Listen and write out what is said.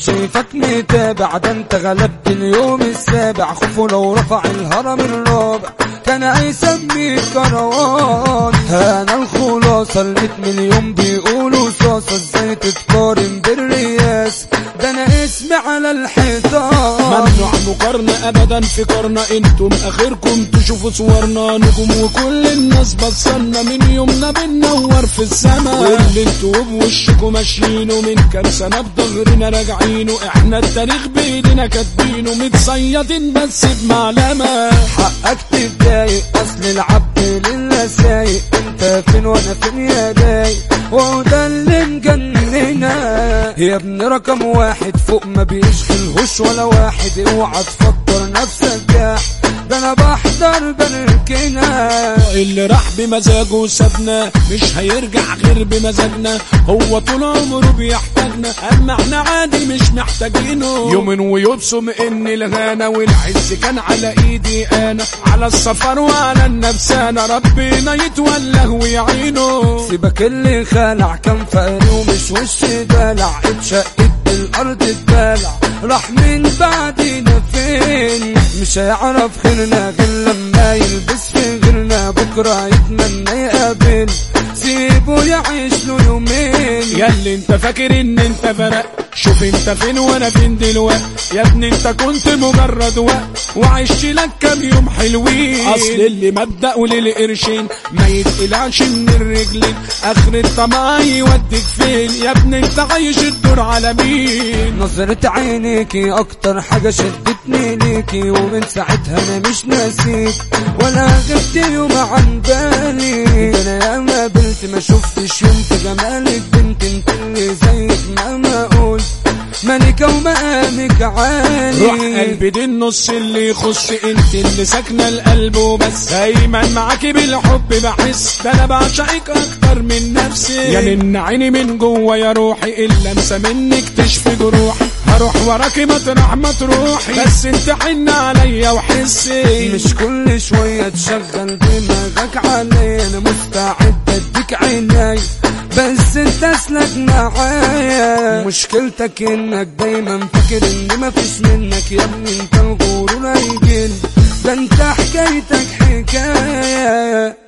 شايفك متابع ده انت غلبت اليوم السابع خوفه لو رفع الهرم الرابع كان هيسميك كروان انا الخلاصة الميت مليون بيقولوا صاصة ازاي تتقارن بالرياس ده انا اسمي على الحيطان ممنوع مقارنة ابدا في قرنا انتم اخركم تشوفوا صورنا نجوم وكل الناس بصلنا من يومنا بننور في السما واللي انتوا بوشكوا ماشيينه من كام سنة بظهرنا راجعينه احنا التاريخ بايدينا كاتبينه متصيدين بس بمعلمة حقك تتضايق اصل العبد لله سايق انت فين وانا فين يا دايق وده اللي مجننا يا ابن رقم واحد فوق ما بيشغلهوش ولا واحد اوعى تفكر نفسك جاح ده انا بحضر بركنا اللي راح بمزاجه وسابنا مش هيرجع غير بمزاجنا هو طول عمره بيحتاجنا اما احنا عادي مش محتاجينه يوم ويبصم ان الغنى والعز كان على ايدي انا على السفر وعلى النفسانة ربنا يتوله ويعينه سيبك اللي خلع كان فقري ومش وش دلع اتشقت الارض اتبلع راح من بعدنا فين مش هيعرف خيرنا غير لما يلبس في غيرنا بكره يتمنى يقابل سيبه يعيش له يومين ياللي انت فاكر ان انت فرق شوف انت فين وانا فين دلوقت يا ابني انت كنت مجرد وقت وعشت لك كام يوم حلوين اصل اللي مبدأ وللقرشين ما يتقلعش من الرجلين اخر الطمع يوديك فين يا ابني انت عايش الدور على مين نظرة عينيكي اكتر حاجة شدتني ليكي ومن ساعتها انا مش ناسيك ولا غبت يوم عن بالي ده انا ياما قابلت ما شفتش يوم في جمالك بنت انت اللي زيك مهما قلت ملكة ومقامك عالي روح قلبي دي النص اللي يخص انت اللي ساكنه القلب وبس دايما معاكي بالحب بحس ده انا بعشقك اكتر من نفسي يا من عيني من جوه يا روحي اللمسه منك تشفي جروحي هروح وراكي مطرح ما تروحي بس انت حن عليا وحسي مش كل شوية تشغل دماغك علي انا مستعد اديك عيني بس انت اسلك معايا مشكلتك انك دايما فاكر ان مفيش منك يا ابني انت الغرور هيجن ده انت حكايتك حكايه